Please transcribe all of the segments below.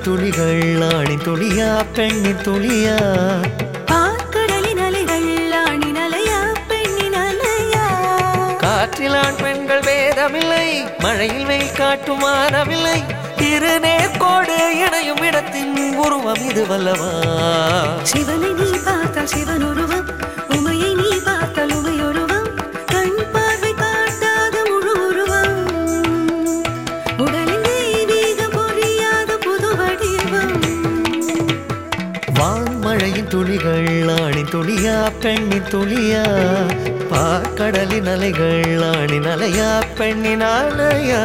மழையின் துளிகள் ஆணின் துளியா பெண்ணின் துளியா பார்க்கடலின் அலைகள் ஆணின் அலையா பெண்ணின் அலையா காற்றில் ஆண் பெண்கள் வேதமில்லை மழையில் வெயில் காட்டும் வானமில்லை இரு நேர்கோடு இணையும் இடத்தின் உருவம் இது வல்லவா சிவனை நீ பார்த்தால் சிவன் உருவம் உமையை நீ பார்த்தால் உமை உருவம் கண் பார்வை காட்டாத முழு உருவம் உடலின் தெய்வீக பொறியாத புது வடிவம் வான்மழையின் துளிகள் ஆணின் துளியா பெண்ணின் துளியா பார்க்கடலின் அலைகள் ஆணின் அலையா பெண்ணின் அலையா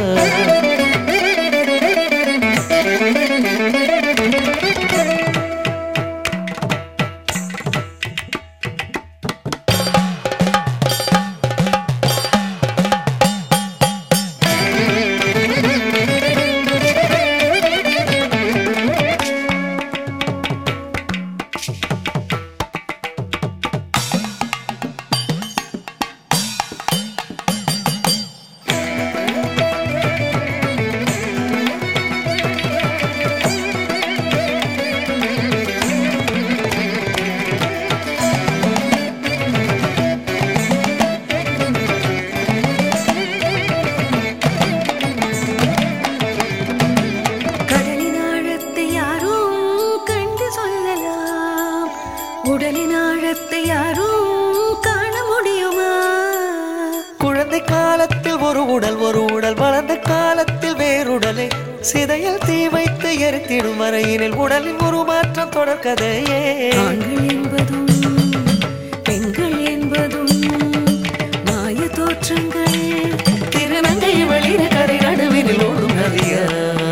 கடலின் ஆழத்தை யாரும் கண்டு சொல்லலாம் உடலின் ஆழத்தை யாரும் காண முடியுமா குழந்தை காலத்தில் ஒரு உடல் ஒரு உடல் வளர்ந்த காலத்தில் வேறுடலை சிதையில் தீ வைத்து எரித்திடும் வரையினில் உடலின் ஒரு மாற்றம் தொடர்கதையே ஆண்கள் என்பதும் பெண்கள் என்பதும் மாய தோற்றங்கள் திருநங்கை வெளியில கரை நடுவினில் ஓடும் நதியா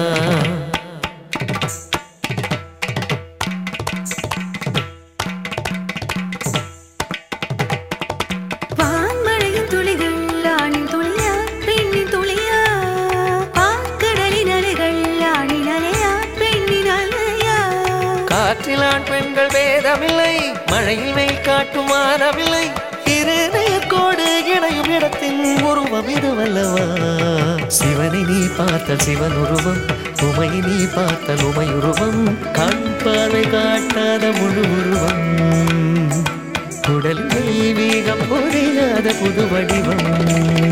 வான்மழையின் துளிகள் ஆணின் துளியா பெண்ணின் துளியா பாக்கடலின் அலைகள் ஆணின் அலையா பெண்ணின் அலையா காற்றில் ஆண் பெண்கள் வேதமில்லை மழையில் வெயில் காட்டும் வானமில்லை இரு நேர்கோடு இணையும் இடத்தின் உருவம் இது வல்லவா சிவனை நீ பார்த்த சிவன் உருவம் உமையை நீ பார்த்த உமை உருவம் கண் பார்வை காட்டாத முழு உருவம் உடல் தெய்வீகம் புரியாத புது வடிவம்